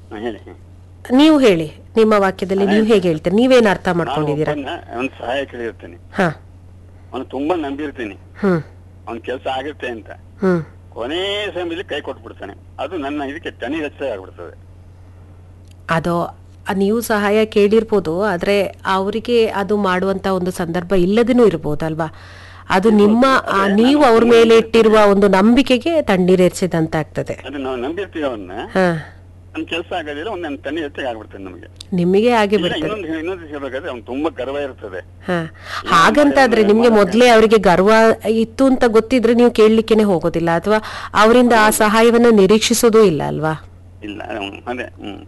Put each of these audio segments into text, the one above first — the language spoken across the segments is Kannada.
ಹಾ, ಹೇಳಿ ನೀವು ಹೇಳಿ ನಿಮ್ಮ ವಾಕ್ಯದಲ್ಲಿ ನೀವು ಹೇಗೆ ಹೇಳ್ತೀರಿ ನೀವೇನು ಅರ್ಥ ಮಾಡ್ಕೊಂಡಿದ್ದೀರಾ ಅವನ ಸಹಾಯ ಕೇಳಿರ್ತೀನಿ ಹಾ ಅವನು ತುಂಬಾ ನಂಬಿರ್ತೀನಿ ಹ್ಮ್ ಅವನ ಕೆಲಸ ಆಗುತ್ತೆ ಅಂತ ಹ್ಮ್ ಕೊನೆ ಸಮಯದಲ್ಲಿ ಕೈ ಕೊಟ್ಬಿಡ್ತಾನೆ ಅದು ನನ್ನ ಇದಕ್ಕೆ ತನಿ ಹೆಚ್ಚೆ ಆಗ್ಬಿಡ್ತದೆ ಅದು ಆ ನೀವು ಸಹಾಯ ಕೇಳಿರ್ಬೋದು ಆದರೆ ಅವರಿಗೆ ಅದು ಮಾಡುವಂತ ಒಂದು ಸಂದರ್ಭ ಇಲ್ಲದೇನೂ ಇರ್ಬೋದಲ್ವಾ ಅದು ನಿಮ್ಮ ಆ, ನೀವು ಅವ್ರ ಮೇಲೆ ಇಟ್ಟಿರುವ ಒಂದು ನಂಬಿಕೆಗೆ ತಣ್ಣೀರೆರ್ಸಿದಂತಾಗ್ತದೆ ಅದು ನಾವು ನಂಬಿರ್ತೀವಿ ಅವನ್ನ ಹಾ ನನ್ನ ಕೆಲಸ ಆಗೋದಿಲ್ಲ ಅವ್ನು ನನ್ನ ತನಿ ಹೆಚ್ಚೆ ಆಗ್ಬಿಡ್ತಾನೆ ನಮಗೆ ನಿಮಗೆ ಆಗಿ ಇಲ್ಲ, ಬಿಡ್ತದೆ ಇನ್ನೊಂದು ಇನ್ನೊಂದು ಹೇಳ್ಬೇಕಾದ್ರೆ ಅವ್ನು ತುಂಬಾ ಗರ್ವ ಇರ್ತದೆ ಹಾ ಹಾಗಂತಾದ್ರೆ ನಿಮ್ಗೆ ಮೊದ್ಲೇ ಅವರಿಗೆ ಗರ್ವ ಇತ್ತು ಅಂತ ಗೊತ್ತಿದ್ರೆ ನೀವು ಕೇಳಲಿಕ್ಕೆನೆ ಹೋಗೋದಿಲ್ಲ ಅಥವಾ ಅವರಿಂದ ಆ ಸಹಾಯವನ್ನ ನಿರೀಕ್ಷಿಸೋದೂ ಇಲ್ಲ ಅಲ್ವಾ ಇಲ್ಲ ಅವ್ನು ಅದೇ ಹ್ಮ್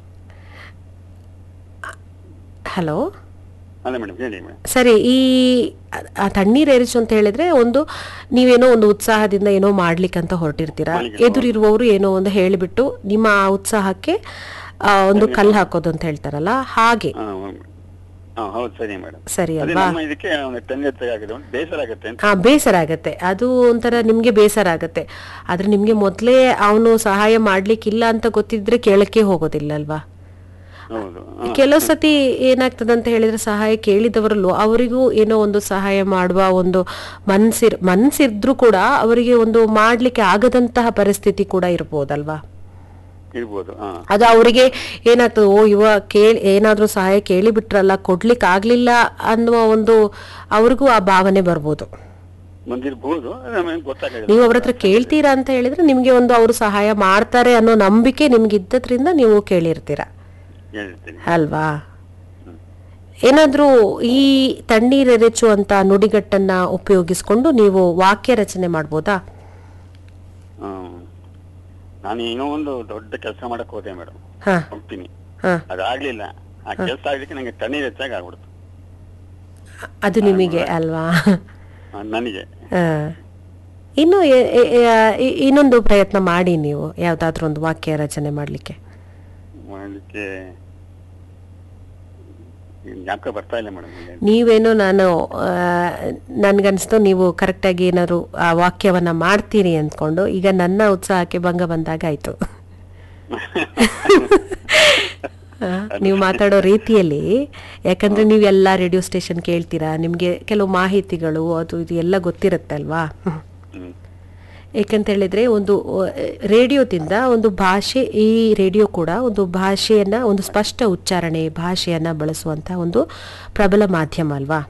ಹಲೋ ಅದೇ ಮೇಡಮ್ ಹೇಳಿ ಮೇಡಮ್ ಸರಿ ಈ ಆ ತಣ್ಣೀರ್ ಏರಿಸು ಅಂತ ಹೇಳಿದ್ರೆ ಒಂದು ನೀವೇನೋ ಒಂದು ಉತ್ಸಾಹದಿಂದ ಏನೋ ಮಾಡ್ಲಿಕ್ಕಂತ ಹೊರಟಿರ್ತೀರಾ ಮಾಡ್ಲಿಕ್ಕೆ ಎದುರಿರುವವರು ಏನೋ ಒಂದು ಹೇಳಿಬಿಟ್ಟು ನಿಮ್ಮ ಆ ಉತ್ಸಾಹಕ್ಕೆ ಆ, ಒಂದು ಕಲ್ಲು ಹಾಕೋದು ಅಂತ ಹೇಳ್ತಾರಲ್ಲ ಹಾಗೆ ಹಾ ಹಾ ಹೌದು ಸರಿ ಮೇಡಮ್ ಸರಿ ಅದೇ ಅಲ್ವಾ ನಮ್ಮ ಇದಕ್ಕೆ ಅವನ ತನಿ ಹೆಚ್ಚೆ ಆಗಿದೆ ಅವ್ನು ಬೇಸರ ಆಗುತ್ತೆ ಅಂತ ಆ ಬೇಸರ ಆಗತ್ತೆ ಅದು ಒಂಥರ ನಿಮ್ಗೆ ಬೇಸರ ಆಗತ್ತೆ ಆದ್ರೆ ನಿಮ್ಗೆ ಮೊದ್ಲೇ ಅವನು ಸಹಾಯ ಮಾಡ್ಲಿಕ್ಕಿಲ್ಲ ಅಂತ ಗೊತ್ತಿದ್ರೆ ಕೇಳಕ್ಕೆ ಹೋಗೋದಿಲ್ಲ ಅಲ್ವಾ ಹೌದು ಹಾ. ಕೆಲವು ಸತಿ ಏನಾಗ್ತದೆ ಅಂತ ಹೇಳಿದ್ರೆ ಸಹಾಯ ಕೇಳಿದವರಲ್ಲೂ ಅವರಿಗೂ ಏನೋ ಒಂದು ಸಹಾಯ ಮಾಡುವ ಒಂದು ಮನ್ಸಿರ್ ಮನ್ಸಿದ್ರು ಕೂಡ ಅವರಿಗೆ ಒಂದು ಮಾಡ್ಲಿಕ್ಕೆ ಆಗದಂತಹ ಪರಿಸ್ಥಿತಿ ಕೂಡ ಇರ್ಬೋದಲ್ವಾ ಇರ್ಬೋದು ಹಾ ಅದು ಅವರಿಗೆ ಏನಾಗ್ತದೆ ಓ ಇವ ಕೇಳಿ ಏನಾದ್ರೂ ಸಹಾಯ ಕೇಳಿ ಬಿಟ್ರಲ್ಲ ಕೊಡ್ಲಿಕ್ಕೆ ಆಗ್ಲಿಲ್ಲ ಅನ್ನುವ ಒಂದು ಅವ್ರಿಗೂ ಆ ಭಾವನೆ ಬರ್ಬೋದು ಬಂದಿರ್ಬೋದು ಅದು ನಮಗೆ ಗೊತ್ತಾಗಲ್ಲ ನೀವು ಅವ್ರ ಹತ್ರ ಕೇಳ್ತೀರಾ ಅಂತ ಹೇಳಿದ್ರೆ ನಿಮ್ಗೆ ಒಂದು ಅವರು ಸಹಾಯ ಮಾಡ್ತಾರೆ ಅನ್ನೋ ನಂಬಿಕೆ ನಿಮ್ಗೆ ಇದ್ದದ್ರಿಂದ ನೀವು ಕೇಳಿರ್ತೀರಾ ಹೇಳ್ತೀನಿ ಅಲ್ವಾ ಏನಾದ್ರೂ ಈ ತಣ್ಣೀರೆರೆಚು ಅಂತ ನುಡಿಗಟ್ಟನ್ನ ಉಪಯೋಗಿಸ್ಕೊಂಡು ನೀವು ವಾಕ್ಯ ರಚನೆ ಮಾಡ್ಬೋದಾ ಹ್ಮ್ ನಾನು ಏನೋ ಒಂದು ದೊಡ್ಡ ಕೆಲಸ ಮಾಡಕ್ ಹೋದೆ ಮೇಡಮ್ ಹಾ ಹೋಗ್ತೀನಿ ಹಾ ಅದಾಗ್ಲಿಲ್ಲ ಆ ಕೆಲಸ ಆಗ್ಲಿಕ್ಕೆ ನಂಗೆ ತಣ್ಣೀರ್ ಹೆಚ್ಚಾಗಿ ಆಗ್ಬಿಡ್ತು ಅದು ನಿಮಗೆ ಅಲ್ವಾ ಆ, ನನಗೆ ಹಾ. ಇನ್ನು ಎ- ಎ- ಎ- ಇ- ಇನ್ನೊಂದು ಪ್ರಯತ್ನ ಮಾಡಿ ನೀವು ಯಾವ್ದಾದ್ರು ಒಂದು ವಾಕ್ಯ ರಚನೆ ಮಾಡ್ಲಿಕ್ಕೆ ಮಾಡ್ಲಿಕ್ಕೆ ಯಾಕೆ ಬರ್ತಾ ಇಲ್ಲ ಮೇಡಮ್ ನೀವೇನೋ ನಾನು ಆ, ನನ್ಗನ್ಸ್ತು ನೀವು ಕರೆಕ್ಟಾಗಿ ಏನಾದ್ರು ಆ ವಾಕ್ಯವನ್ನ ಮಾಡ್ತೀರಿ ಅಂದ್ಕೊಂಡು ಈಗ ನನ್ನ ಉತ್ಸಾಹಕ್ಕೆ ಭಂಗ ಬಂದಾಗ ಆಯ್ತು ಆ, ನೀವು ಮಾತಾಡೋ ರೀತಿಯಲ್ಲಿ ಯಾಕಂದ್ರೆ ನೀವು ಎಲ್ಲ ರೇಡಿಯೋ ಸ್ಟೇಷನ್ ಕೇಳ್ತೀರಾ ನಿಮ್ಗೆ ಕೆಲವು ಮಾಹಿತಿಗಳು ಅದು ಇದು ಎಲ್ಲ ಗೊತ್ತಿರುತ್ತೆ ಅಲ್ವಾ ಹ್ಮ್ ಏಕಂತ ಹೇಳಿದ್ರೆ ಒಂದು ಅಹ್, ರೇಡಿಯೋದಿಂದ ಒಂದು ಭಾಷೆ ಈ ರೇಡಿಯೋ ಕೂಡ ಒಂದು ಭಾಷೆಯನ್ನ ಒಂದು ಸ್ಪಷ್ಟ ಉಚ್ಚಾರಣೆ ಭಾಷೆಯನ್ನ ಬಳಸುವಂತ ಒಂದು ಪ್ರಬಲ ಮಾಧ್ಯಮ ಅಲ್ವಾ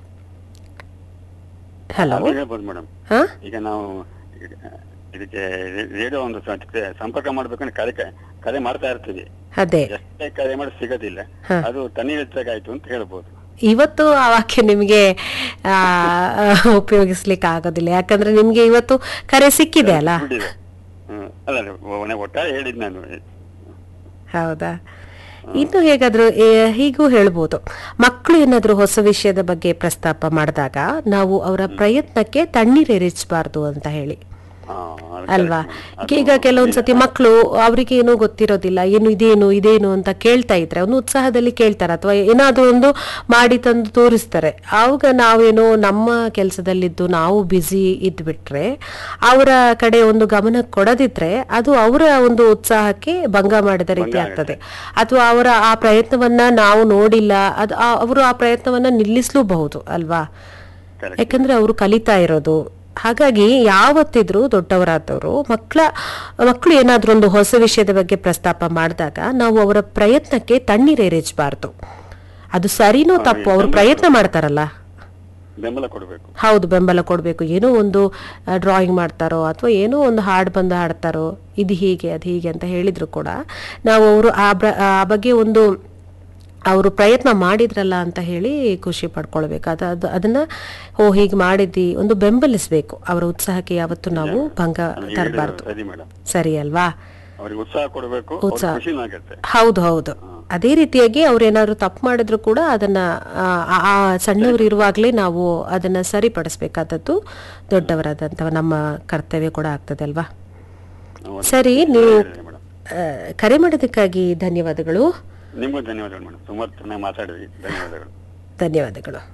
ಹಲೋ ಅದು ಹೇಳ್ಬೋದು ಮೇಡಮ್ ಹಾ ಈಗ ನಾವು ಇದಕ್ಕೆ ರೇಡಿಯೋ ಒಂದು ಸ- ಸಂಪರ್ಕ ಮಾಡ್ಬೇಕಂದ್ರೆ ಕರೆ ಕರೆ ಮಾಡ್ತಾ ಇರ್ತೀವಿ ಅದೇ ಎಷ್ಟೇ ಕರೆ ಮಾಡಿ ಸಿಗೋದಿಲ್ಲ ಹಾ. ಅದು ತಣ್ಣೀರ್ ಹೆಚ್ಚಾಗಾಯ್ತು ಅಂತ ಹೇಳ್ಬೋದು ಇವತ್ತು ಆ ವಾಕ್ಯ ನಿಮಗೆ ಆ, ಉಪಯೋಗಿಸ್ಲಿಕ್ಕೆ ಆಗೋದಿಲ್ಲ ಯಾಕಂದ್ರೆ ನಿಮ್ಗೆ ಇವತ್ತು ಕರೆ ಸಿಕ್ಕಿದೆ ಅಲ್ಲ ಬಿಟ್ಟಿದೆ ಹ್ಮ್ ಅಲ್ಲ ಅಲ್ಲ, ಒ- ಒಟ್ಟಾರೆ ಹೇಳಿದ್ ನಾನು ಹೌದಾ ಇನ್ನು ಹೇಗಾದ್ರೂ ಏ- ಹೀಗೂ ಹೇಳ್ಬೋದು ಮಕ್ಕಳು ಏನಾದ್ರೂ ಹೊಸ ವಿಷಯದ ಬಗ್ಗೆ ಪ್ರಸ್ತಾಪ ಮಾಡಿದಾಗ ನಾವು ಅವರ ಪ್ರಯತ್ನಕ್ಕೆ ತಣ್ಣೀರೆರಿಸಬಾರ್ದು ಅಂತ ಹೇಳಿ ಹಾ, ಅದು ಅಲ್ವಾ correct madam. ಈಗ ಕೆಲವೊಂದ್ಸತಿ ಮಕ್ಕಳು ಅವರಿಗೆ ಏನೋ ಗೊತ್ತಿರೋದಿಲ್ಲ ಏನು ಇದೇನು ಇದೇನು ಅಂತ ಕೇಳ್ತಾ ಇದ್ರೆ ಒಂದು ಉತ್ಸಾಹದಲ್ಲಿ ಕೇಳ್ತಾರೆ ಅಥವಾ ಏನಾದ್ರೂ ಒಂದು ಮಾಡಿ ತಂದು ತೋರಿಸ್ತಾರೆ ಆವಾಗ ನಾವೇನೋ ನಮ್ಮ ಕೆಲಸದಲ್ಲಿದ್ದು ನಾವು ಬ್ಯುಸಿ ಇದ್ಬಿಟ್ರೆ ಅವರ ಕಡೆ ಒಂದು ಗಮನ ಕೊಡದಿದ್ರೆ ಅದು ಅವರ ಒಂದು ಉತ್ಸಾಹಕ್ಕೆ ಭಂಗ ಮಾಡಿದ ರೀತಿ ಆಗ್ತದೆ ಅಥವಾ ಅವರ ಆ ಪ್ರಯತ್ನವನ್ನ ನಾವು ನೋಡಿಲ್ಲ ಅದು ಆ- ಅವರು ಆ ಪ್ರಯತ್ನವನ್ನ ನಿಲ್ಲಿಸಲೂಬಹುದು ಅಲ್ವಾ Correct. ಯಾಕಂದ್ರೆ ಅವರು ಕಲಿತಾ ಇರೋದು ಹಾಗಾಗಿ ಯಾವತ್ತಿದ್ರು ದೊಡ್ಡವರಾದವರು ಮಕ್ಕಳ ಮಕ್ಕಳು ಏನಾದ್ರೂ ಒಂದು ಹೊಸ ವಿಷಯದ ಬಗ್ಗೆ ಪ್ರಸ್ತಾಪ ಮಾಡಿದಾಗ ನಾವು ಅವರ ಪ್ರಯತ್ನಕ್ಕೆ ತಣ್ಣೀರೇರಿಸಬಾರ್ದು ಅದು ಸರಿನೋ ತಪ್ಪು ಅವರು ಪ್ರಯತ್ನ ಮಾಡ್ತಾರಲ್ಲ ಬೆಂಬಲ ಕೊಡ್ಬೇಕು ಹೌದು ಬೆಂಬಲ ಕೊಡಬೇಕು ಏನೋ ಒಂದು ಡ್ರಾಯಿಂಗ್ ಮಾಡ್ತಾರೋ ಅಥವಾ ಏನೋ ಒಂದು ಹಾಡು ಬಂದು ಹಾಡ್ತಾರೋ ಇದು ಹೀಗೆ ಅದು ಹೀಗೆ ಅಂತ ಹೇಳಿದ್ರು ಕೂಡ ನಾವು ಅವರು ಆ ಬ್ರ- ಆ ಬಗ್ಗೆ ಒಂದು ಅವರು ಪ್ರಯತ್ನ ಮಾಡಿದ್ರಲ್ಲ ಅಂತ ಹೇಳಿ ಖುಷಿ ಪಡ್ಕೊಳ್ಬೇಕು ಅದು ಅದು ಅದನ್ನ ಓ ಹೀಗೆ ಮಾಡಿದ್ದಿ ಒಂದು ಬೆಂಬಲಿಸಬೇಕು ಅವರ ಉತ್ಸಾಹಕ್ಕೆ ಯಾವತ್ತು ನಾವು ಭಂಗ ಅದು ಹೇಳಿದ್ದು ತರಬಾರ್ದು ಸರಿ ಮೇಡಮ್ ಸರಿ ಅಲ್ವಾ ಅವ್ರಿಗೆ ಉತ್ಸಾಹ ಕೊಡ್ಬೇಕು ಉತ್ಸಾಹ. ಖುಷಿನೂ ಆಗತ್ತೆ ಹೌದು ಹೌದು ಅದೇ ರೀತಿಯಾಗಿ ಅವ್ರು ಏನಾದ್ರು ತಪ್ಪು ಮಾಡಿದ್ರು ಕೂಡ ಅದನ್ನ ಆ, ಆ- ಆ ಸಣ್ಣವರು ಇರುವಾಗಲೇ ನಾವು ಅದನ್ನ ಸರಿಪಡಿಸ್ಬೇಕಾದದ್ದು ದೊಡ್ಡವರಾದಂತಹ ನಮ್ಮ ಕರ್ತವ್ಯ ಕೂಡ ಆಗ್ತದೆ ಅಲ್ವಾ ಸರಿ ನೀವು ಮೇಡಮ್ ಆ, ಕರೆ ಮಾಡೋದಕ್ಕಾಗಿ ಧನ್ಯವಾದಗಳು ನಿಮಗೂ ಧನ್ಯವಾದಗಳು ಮೇಡಮ್ ತುಂಬಾ ಚೆನ್ನಾಗಿ ಮಾತಾಡಿದ್ರಿ ಧನ್ಯವಾದಗಳು ಧನ್ಯವಾದಗಳು